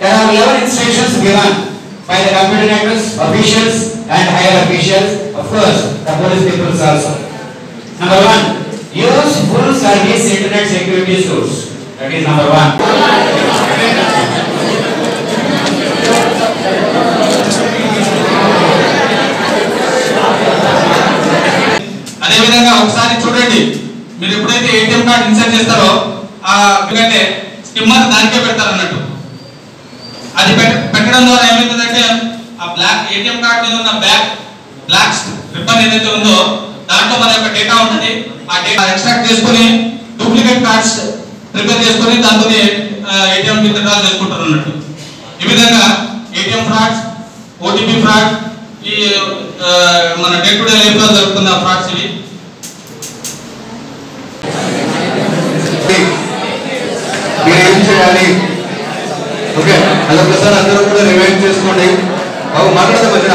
there are 11 instructions given by the computer networks, officials and higher officials, of course, the police people also. Number one, use full service internet security source. That is number one. అదేవిధంగా ఒకసారి చూడండి మీరు ఎప్పుడైతే ATM card insert చేస్తారో ఆ ఎందుకంటే skimmer దానికే పెడతారు అన్నట్టు అది పెట్- పెట్టడం ద్వారా ఏమవుతుందంటే ఆ బ్లాక్ ఏటీఎం కార్డు మీద ఉన్న బ్యాక్ బ్లాక్ రిబ్బన్ ఏదైతే ఉందో దాంట్లో మన యొక్క డేటా ఉంటుంది ఆ డేటా ఎక్స్ట్రాక్ట్ చేసుకొని డూప్లికేట్ కార్డ్స్ ప్రిపేర్ చేసుకొని దాంతో ఏటీఎం విత్డ్రా చేసుకుంటారు అన్నట్టు ఈ విధంగా ఏటీఎం ఫ్రాడ్స్ ఓటీపీ ఫ్రాడ్ ఈ ఆ, మన డే టు డే లైఫ్ లో జరుగుతున్న ఫ్రాడ్స్ ఇవి మీరు ఏం చేయాలి ఓకే అదొకసారి అందరూ కూడా రివైండ్ చేసుకోండి బాబు మాట్లాడదా మధ్యన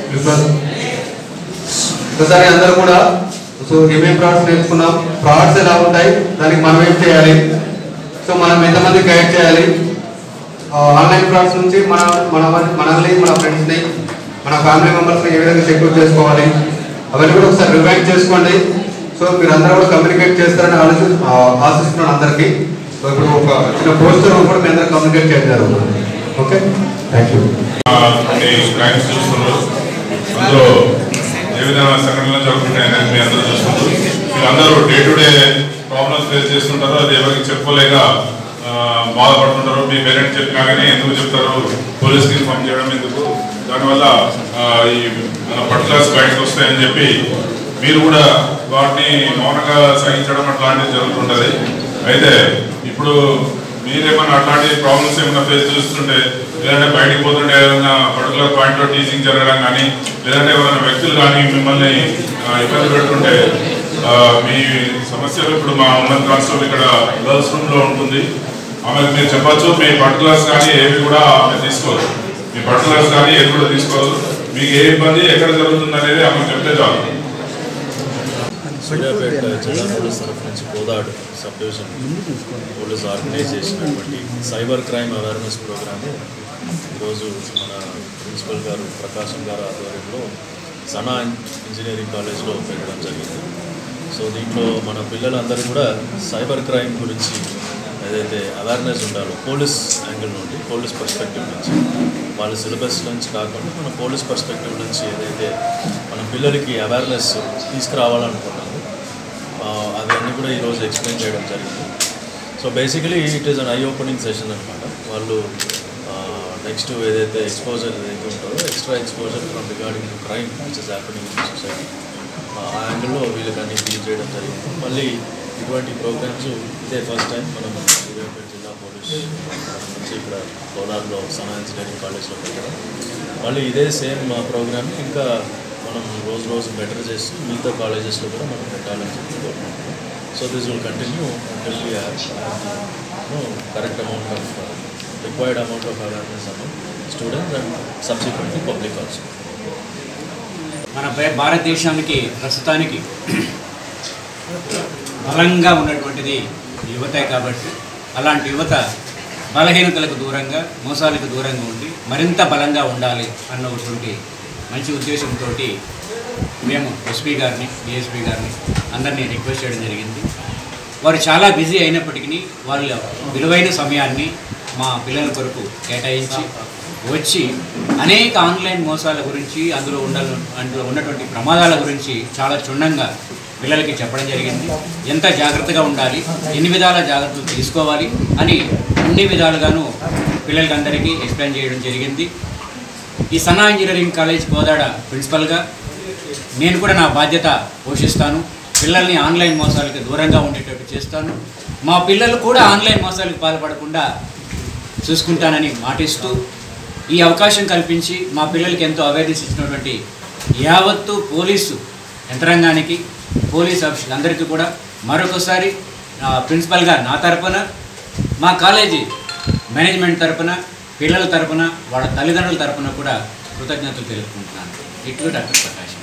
ఒకసారి అందరూ కూడా సో ఏమేం ఫ్రాడ్స్ నేర్చుకున్నాం ఫ్రాడ్స్ ఎలా ఉంటాయి దానికి మనం ఏం చేయాలి సో మనం ఎంతమంది గైడ్ చేయాలి ఆన్లైన్ ఫ్రాడ్స్ నుంచి మన మన మనల్ని మన ఫ్రెండ్స్ని మన ఫ్యామిలీ మెంబర్స్ని ఏ విధంగా సెక్యూర్ చేసుకోవాలి అవన్నీ కూడా ఒకసారి రివైండ్ చేసుకోండి సో మీరు అందరూ కూడా కమ్యూనికేట్ చేస్తారని ఆలోచి ఆ, ఆశిస్తున్నాను అందరికీ సో ఇప్పుడు ఒక చిన్న పోస్టర్ కూడా మీ అందరూ కమ్యూనికేట్ చేశారు ఓకే థ్యాంక్ యూ కొన్ని క్రైమ్స్ చూస్తున్నారు అందులో ఏ విధమైన సంఘటనలు జరుగుతున్నాయని మీ అందరూ చూస్తున్నారు మీరు అందరూ day to day problems face చేస్తుంటారు అది ఎవరికి చెప్పుకోలేక ఆ, బాధపడుతుంటారు మీ పేరెంట్స్ చెప్పినా కానీ ఎందుకు చెప్తారు పోలీస్కి ఇన్ఫార్మ్ చేయడం ఎందుకు దానివల్ల ఆ, ఈ పర్టికులర్స్ బయటకు వస్తాయని చెప్పి మీరు కూడా వాటిని మౌనంగా సహించడం అట్లాంటివి జరుగుతుంటది అయితే ఇప్పుడు మీరేమన్నా అట్లాంటి ప్రాబ్లమ్స్ ఏమైనా ఫేస్ చేస్తుంటే లేదంటే బయటికి పోతుంటే ఏదైనా పర్టికులర్ పాయింట్లో టీచింగ్ జరగడం కానీ లేదంటే ఎవరైనా వ్యక్తులు కానీ మిమ్మల్ని ఆ, ఇబ్బంది పెడుతుంటే ఆ, మీ సమస్యలు ఇప్పుడు మా ఉమెన్ కాన్స్టేబుల్ ఇక్కడ గర్ల్స్ రూమ్ లో ఉంటుంది ఆమె మీరు చెప్పొచ్చు మీ పర్టికులర్స్ కానీ ఏవి కూడా ఆమె తీసుకోదు మీ పర్టికులర్స్ కానీ ఏవి కూడా తీసుకోదు మీకు ఏ ఇబ్బంది ఎక్కడ జరుగుతుంది అనేది ఆమె చెప్తే చాలు సూర్యాపేట జిల్లా పోలీస్ తరఫు నుంచి Kodad sub division police organise చేసినటువంటి సైబర్ క్రైమ్ అవేర్నెస్ ప్రోగ్రాము ఈరోజు మన ప్రిన్సిపల్ గారు ప్రకాశం గారు ఆధ్వర్యంలో సనా ఇంజనీరింగ్ కాలేజ్లో పెట్టడం జరిగింది సో దీంట్లో మన పిల్లలందరూ కూడా సైబర్ క్రైమ్ గురించి ఏదైతే అవేర్నెస్ ఉండాలో పోలీస్ యాంగిల్ నుండి పోలీస్ పర్స్పెక్టివ్ నుంచి వాళ్ళ సిలబస్ నుంచి కాకుండా మన పోలీస్ పర్స్పెక్టివ్ నుంచి ఏదైతే మన పిల్లలకి అవేర్నెస్ తీసుకురావాలనుకున్నాము ఆ, అవన్నీ కూడా ఈరోజు ఎక్స్ప్లెయిన్ చేయడం జరిగింది so basically it is an eye opening session అనమాట వాళ్ళు నెక్స్ట్ ఏదైతే ఎక్స్పోజర్ ఏదైతే ఉంటుందో extra exposure from regarding to crime which is happening in society ఆ యాంగిల్లో వీళ్ళకన్నీ డీల్ చేయడం జరిగింది మళ్ళీ ఇటువంటి ప్రోగ్రామ్స్ ఇదే ఫస్ట్ టైం మనం సూర్యాపేట జిల్లా పోలీస్ తరఫు నుంచి ఇక్కడ కోలార్లో సనా ఇంజనీరింగ్ కాలేజ్లో పెట్టడం మళ్ళీ ఇదే సేమ్ ప్రోగ్రామ్ ఇంకా మనం రోజు రోజు బెటర్ చేసి మిగతా కాలేజెస్లో కూడా మనం పెట్టాలని చెప్పి కోరుకుంటున్నాం so this will continue until we correct amount of required amount of awareness amount students and subsequently public also మన భా- భారతదేశానికి ప్రస్తుతానికి బలంగా ఉన్నటువంటిది యువతే కాబట్టి అలాంటి యువత బలహీనతలకు దూరంగా మోసాలకు దూరంగా ఉండి మరింత బలంగా ఉండాలి అన్నటువంటి మంచి ఉద్దేశంతో మేము ఎస్పీ గారిని డిఎస్పీ గారిని అందరినీ రిక్వెస్ట్ చేయడం జరిగింది వారు చాలా బిజీ అయినప్పటికీ వాళ్ళ విలువైన సమయాన్ని మా పిల్లల కొరకు కేటాయించి వచ్చి అనేక ఆన్లైన్ మోసాల గురించి అందులో ఉండ అందులో ఉన్నటువంటి ప్రమాదాల గురించి చాలా క్షుణ్ణంగా పిల్లలకి చెప్పడం జరిగింది ఎంత జాగ్రత్తగా ఉండాలి ఎన్ని విధాల జాగ్రత్తలు తీసుకోవాలి అని అన్ని విధాలుగాను పిల్లలకందరికీ ఎక్స్ప్లెయిన్ చేయడం జరిగింది ఈ సన్నా ఇంజనీరింగ్ కాలేజ్ కోదాడ ప్రిన్సిపల్గా నేను కూడా నా బాధ్యత పోషిస్తాను పిల్లల్ని ఆన్లైన్ మోసాలకి దూరంగా ఉండేటట్టు చేస్తాను మా పిల్లలు కూడా ఆన్లైన్ మోసాలకు పాల్పడకుండా చూసుకుంటానని మాటిస్తూ ఈ అవకాశం కల్పించి మా పిల్లలకి ఎంతో అవేర్నెస్ ఇచ్చినటువంటి యావత్తు పోలీసు యంత్రాంగానికి పోలీస్ ఆఫీసర్లు అందరికీ కూడా మరొకసారి ఆ, ప్రిన్సిపల్గా నా తరపున మా కాలేజీ మేనేజ్మెంట్ తరపున పిల్లల తరపున వాళ్ళ తల్లిదండ్రుల తరపున కూడా కృతజ్ఞతలు తెలుపుకుంటున్నాను ఇట్లు డాక్టర్ ప్రకాష్